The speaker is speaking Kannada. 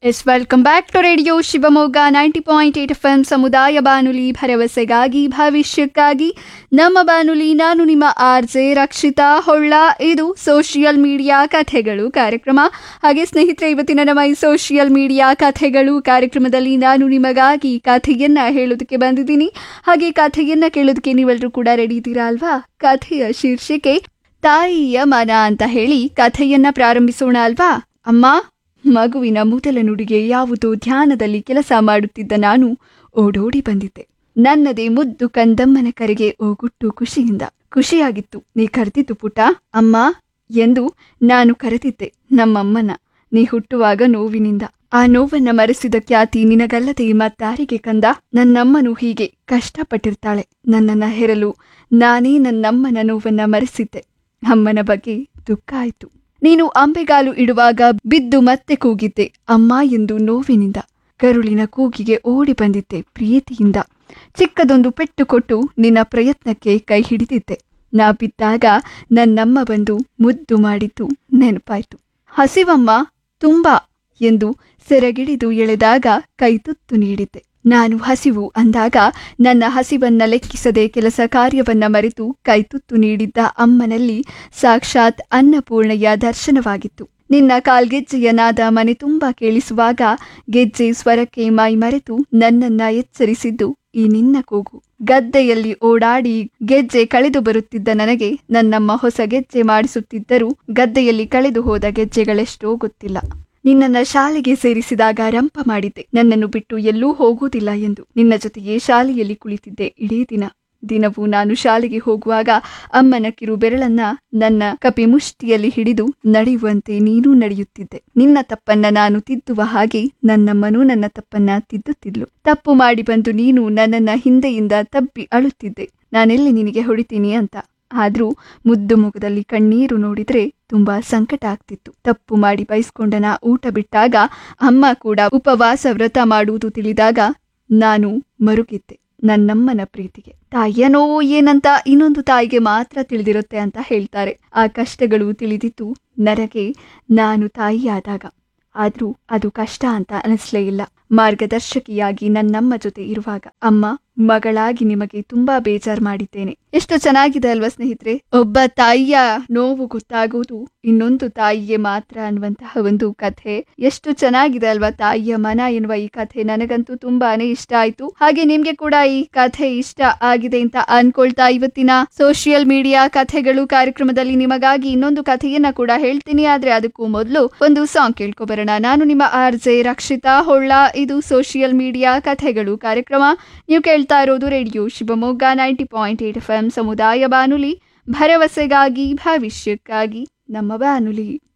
S welcome back to radio Shivamogga ninety point eight F M ಸಮುದಾಯ ಬಾನುಲಿ ಭರವಸೆಗಾಗಿ ಭವಿಷ್ಯಕ್ಕಾಗಿ ನಮ್ಮ ಬಾನುಲಿ ನಾನು ನಿಮ್ಮ ಆರ್ ಜೆ ರಕ್ಷಿತಾ ಹೊಳ್ಳ ಇದು ಸೋಷಿಯಲ್ ಮೀಡಿಯಾ ಕಥೆಗಳು ಕಾರ್ಯಕ್ರಮ ಹಾಗೆ ಸ್ನೇಹಿತರೆ ಇವತ್ತಿನ ನಮ್ಮ ಈ ಸೋಷಿಯಲ್ ಮೀಡಿಯಾ ಕಥೆಗಳು ಕಾರ್ಯಕ್ರಮದಲ್ಲಿ ನಾನು ನಿಮಗಾಗಿ ಕಥೆಯನ್ನ ಹೇಳೋದಕ್ಕೆ ಬಂದಿದ್ದೀನಿ ಹಾಗೆ ಕಥೆಯನ್ನ ಕೇಳೋದಕ್ಕೆ ನೀವೆಲ್ಲರೂ ಕೂಡ ರೆಡಿ ಇದ್ದೀರಾ ಅಲ್ವಾ ಕಥೆಯ ಶೀರ್ಷಿಕೆ ತಾಯಿಯ ಮನ ಅಂತ ಹೇಳಿ ಕಥೆಯನ್ನ ಪ್ರಾರಂಭಿಸೋಣ ಅಲ್ವಾ ಅಮ್ಮ ಮಗುವಿನ ಮೊದಲ ನುಡಿಗೆ ಯಾವುದೋ ಧ್ಯಾನದಲ್ಲಿ ಕೆಲಸ ಮಾಡುತ್ತಿದ್ದ ನಾನು ಓಡೋಡಿ ಬಂದಿದ್ದೆ ನನ್ನದೇ ಮುದ್ದು ಕಂದಮ್ಮನ ಕರೆಗೆ ಓಗುಟ್ಟು ಖುಷಿಯಿಂದ ಖುಷಿಯಾಗಿತ್ತು ನೀ ಕರೆದಿದ್ದು ಪುಟ ಅಮ್ಮ ಎಂದು ನಾನು ಕರೆದಿದ್ದೆ ನಮ್ಮಮ್ಮನ ನೀ ಹುಟ್ಟುವಾಗ ನೋವಿನಿಂದ ಆ ನೋವನ್ನ ಮರೆಸಿದ ಖ್ಯಾತಿ ನಿನಗಲ್ಲದೆ ಮತ್ತಾರಿಗೆ ಕಂದ ನನ್ನಮ್ಮನು ಹೀಗೆ ಕಷ್ಟಪಟ್ಟಿರ್ತಾಳೆ ನನ್ನನ್ನ ಹೆರಲು ನಾನೇ ನನ್ನಮ್ಮನ ನೋವನ್ನ ಮರೆಸಿದ್ದೆ ಅಮ್ಮನ ಬಗ್ಗೆ ದುಃಖ ಆಯ್ತು ನೀನು ಅಂಬೆಗಾಲು ಇಡುವಾಗ ಬಿದ್ದು ಮತ್ತೆ ಕೂಗಿದ್ದೆ ಅಮ್ಮ ಎಂದು ನೋವಿನಿಂದ ಕರುಳಿನ ಕೂಗಿಗೆ ಓಡಿ ಬಂದಿದ್ದೆ ಪ್ರೀತಿಯಿಂದ ಚಿಕ್ಕದೊಂದು ಪೆಟ್ಟು ಕೊಟ್ಟು ನಿನ್ನ ಪ್ರಯತ್ನಕ್ಕೆ ಕೈ ಹಿಡಿದಿದ್ದೆ ನಾ ಬಿದ್ದಾಗ ನನ್ನಮ್ಮ ಬಂದು ಮುದ್ದು ಮಾಡಿದ್ದು ನೆನಪಾಯ್ತು ಹಸಿವಮ್ಮ ತುಂಬಾ ಎಂದು ಸೆರಗಿಡಿದು ಎಳೆದಾಗ ಕೈತುತ್ತು ನೀಡಿದ್ದೆ ನಾನು ಹಸಿವು ಅಂದಾಗ ನನ್ನ ಹಸಿವನ್ನ ಲೆಕ್ಕಿಸದೆ ಕೆಲಸ ಕಾರ್ಯವನ್ನ ಮರೆತು ಕೈತುತ್ತು ನೀಡಿದ್ದ ಅಮ್ಮನಲ್ಲಿ ಸಾಕ್ಷಾತ್ ಅನ್ನಪೂರ್ಣೆಯ ದರ್ಶನವಾಗಿತ್ತು ನಿನ್ನ ಕಾಲ್ಗೆಜ್ಜೆಯ ನಾದ ಮನೆ ತುಂಬ ಕೇಳಿಸುವಾಗ ಗೆಜ್ಜೆ ಸ್ವರಕ್ಕೆ ಮೈ ಮರೆತು ನನ್ನನ್ನ ಎಚ್ಚರಿಸಿದ್ದು ಈ ನಿನ್ನ ಕೂಗು ಗದ್ದೆಯಲ್ಲಿ ಓಡಾಡಿ ಗೆಜ್ಜೆ ಕಳೆದು ಬರುತ್ತಿದ್ದ ನನಗೆ ನನ್ನಮ್ಮ ಹೊಸ ಗೆಜ್ಜೆ ಮಾಡಿಸುತ್ತಿದ್ದರೂ ಗದ್ದೆಯಲ್ಲಿ ಕಳೆದು ಹೋದ ಗೆಜ್ಜೆಗಳೆಷ್ಟೋ ಗೊತ್ತಿಲ್ಲ ನಿನ್ನನ್ನ ಶಾಲೆಗೆ ಸೇರಿಸಿದಾಗ ರಂಪ ಮಾಡಿದ್ದೆ ನನ್ನನ್ನು ಬಿಟ್ಟು ಎಲ್ಲೂ ಹೋಗುವುದಿಲ್ಲ ಎಂದು ನಿನ್ನ ಜೊತೆಗೆ ಶಾಲೆಯಲ್ಲಿ ಕುಳಿತಿದ್ದೆ ಇಡೀ ದಿನ ದಿನವೂ ನಾನು ಶಾಲೆಗೆ ಹೋಗುವಾಗ ಅಮ್ಮನ ಕಿರು ಬೆರಳನ್ನ ನನ್ನ ಕಪಿ ಮುಷ್ಟಿಯಲ್ಲಿ ಹಿಡಿದು ನಡೆಯುವಂತೆ ನೀನೂ ನಡೆಯುತ್ತಿದ್ದೆ ನಿನ್ನ ತಪ್ಪನ್ನ ನಾನು ತಿದ್ದುವ ಹಾಗೆ ನನ್ನಮ್ಮನೂ ನನ್ನ ತಪ್ಪನ್ನ ತಿದ್ದುತ್ತಿದ್ಲು ತಪ್ಪು ಮಾಡಿ ಬಂದು ನೀನು ನನ್ನನ್ನ ಹಿಂದೆಯಿಂದ ತಬ್ಬಿ ಅಳುತ್ತಿದ್ದೆ ನಾನೆಲ್ಲಿ ನಿನಗೆ ಹೊಡಿತೀನಿ ಅಂತ ಆದ್ರೂ ಮುದ್ದು ಮುಖದಲ್ಲಿ ಕಣ್ಣೀರು ನೋಡಿದ್ರೆ ತುಂಬಾ ಸಂಕಟ ಆಗ್ತಿತ್ತು ತಪ್ಪು ಮಾಡಿ ಬಯಸ್ಕೊಂಡ ನಾ ಊಟ ಬಿಟ್ಟಾಗ ಅಮ್ಮ ಕೂಡ ಉಪವಾಸ ವ್ರತ ಮಾಡುವುದು ತಿಳಿದಾಗ ನಾನು ಮರುಗಿದ್ದೆ ನನ್ನಮ್ಮನ ಪ್ರೀತಿಗೆ ತಾಯಿಯ ನೋವು ಏನಂತ ಇನ್ನೊಂದು ತಾಯಿಗೆ ಮಾತ್ರ ತಿಳಿದಿರುತ್ತೆ ಅಂತ ಹೇಳ್ತಾರೆ ಆ ಕಷ್ಟಗಳು ತಿಳಿದಿತ್ತು ನನಗೆ ನಾನು ತಾಯಿಯಾದಾಗ ಆದ್ರೂ ಅದು ಕಷ್ಟ ಅಂತ ಅನಿಸ್ಲೇ ಇಲ್ಲ ಮಾರ್ಗದರ್ಶಕಿಯಾಗಿ ನನ್ನಮ್ಮ ಜೊತೆ ಇರುವಾಗ ಅಮ್ಮ ಮಗಳಾಗಿ ನಿಮಗೆ ತುಂಬಾ ಬೇಜಾರ್ ಮಾಡಿದ್ದೇನೆ ಎಷ್ಟು ಚೆನ್ನಾಗಿದೆ ಅಲ್ವಾ ಸ್ನೇಹಿತರೆ ಒಬ್ಬ ತಾಯಿಯ ನೋವು ಗೊತ್ತಾಗುವುದು ಇನ್ನೊಂದು ತಾಯಿಗೆ ಮಾತ್ರ ಅನ್ನುವಂತಹ ಒಂದು ಕಥೆ ಎಷ್ಟು ಚೆನ್ನಾಗಿದೆ ಅಲ್ವಾ ತಾಯಿಯ ಮನ ಎನ್ನುವ ಈ ಕಥೆ ನನಗಂತೂ ತುಂಬಾನೇ ಇಷ್ಟ ಆಯ್ತು ಹಾಗೆ ನಿಮ್ಗೆ ಕೂಡ ಈ ಕಥೆ ಇಷ್ಟ ಆಗಿದೆ ಅಂತ ಅನ್ಕೊಳ್ತಾ ಇವತ್ತಿನ ಸೋಷಿಯಲ್ ಮೀಡಿಯಾ ಕಥೆಗಳು ಕಾರ್ಯಕ್ರಮದಲ್ಲಿ ನಿಮಗಾಗಿ ಇನ್ನೊಂದು ಕಥೆಯನ್ನ ಕೂಡ ಹೇಳ್ತೀನಿ ಆದ್ರೆ ಅದಕ್ಕೂ ಮೊದಲು ಒಂದು ಸಾಂಗ್ ಕೇಳ್ಕೊಬರೋಣ ನಾನು ನಿಮ್ಮ ಆರ್ ಜೆ ರಕ್ಷಿತಾ ಹೊಳ್ಳ ಇದು ಸೋಷಿಯಲ್ ಮೀಡಿಯಾ ಕಥೆಗಳು ಕಾರ್ಯಕ್ರಮ ನೀವು ಕೇಳ್ತಾ ಇರೋದು radio Shivamogga ninety point eight F M ಸಮುದಾಯ ಬಾನುಲಿ ಭರವಸೆಗಾಗಿ ಭವಿಷ್ಯಕ್ಕಾಗಿ ನಮ್ಮ ಬಾನುಲಿ